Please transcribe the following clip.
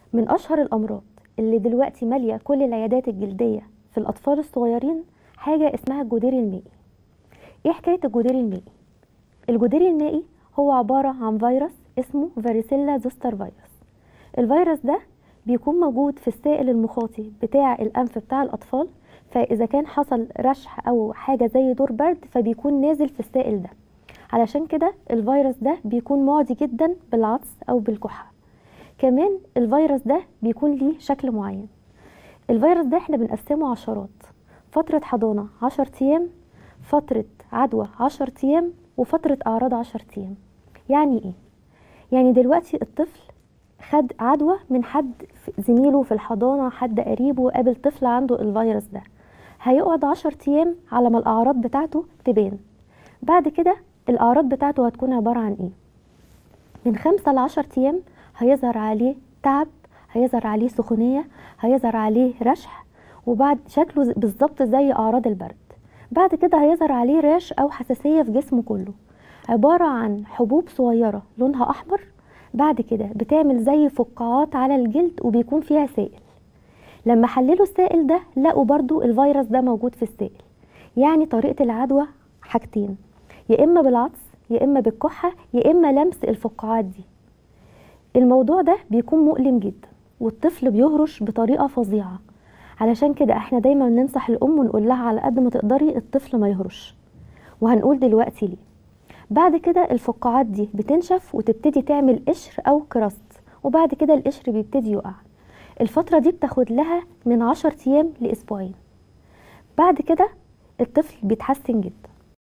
من أشهر الأمراض اللي دلوقتي مالية كل العيادات الجلدية في الأطفال الصغيرين حاجة اسمها الجدري المائي ايه حكاية الجدري المائي؟ الجدري المائي هو عبارة عن فيروس اسمه فاريسيلا زوستر فيروس الفيروس ده بيكون موجود في السائل المخاطي بتاع الأنف بتاع الأطفال فإذا كان حصل رشح أو حاجة زي دور برد فبيكون نازل في السائل ده علشان كده الفيروس ده بيكون معدي جدا بالعطس أو بالكحة كمان الفيروس ده بيكون ليه شكل معين الفيروس ده احنا بنقسمه عشرات فترة حضانة عشر أيام فترة عدوى عشر أيام وفترة أعراض عشر أيام يعني إيه؟ يعني دلوقتي الطفل خد عدوى من حد زميله في الحضانة حد قريبه قابل طفل عنده الفيروس ده هيقعد عشر أيام على ما الأعراض بتاعته تبان بعد كده الأعراض بتاعته هتكون عبارة عن إيه؟ من خمسة لعشر أيام هيظهر عليه تعب هيظهر عليه سخونية هيظهر عليه رشح وبعد شكله بالظبط زي أعراض البرد بعد كده هيظهر عليه راش أو حساسية في جسمه كله عبارة عن حبوب صغيرة لونها أحمر بعد كده بتعمل زي فقاعات على الجلد وبيكون فيها سائل لما حللوا السائل ده لقوا برضو الفيروس ده موجود في السائل يعني طريقة العدوى حاجتين يا إما بالعطس يا إما بالكحة يا إما لمس الفقاعات دي الموضوع ده بيكون مؤلم جدا والطفل بيهرش بطريقة فظيعة علشان كده احنا دايما ننصح الأم ونقول لها على قد ما تقدري الطفل ما يهرش وهنقول دلوقتي ليه بعد كده الفقاعات دي بتنشف وتبتدي تعمل قشر أو كراست وبعد كده القشر بيبتدي يقع الفترة دي بتاخد لها من عشر أيام لأسبوعين بعد كده الطفل بيتحسن جدا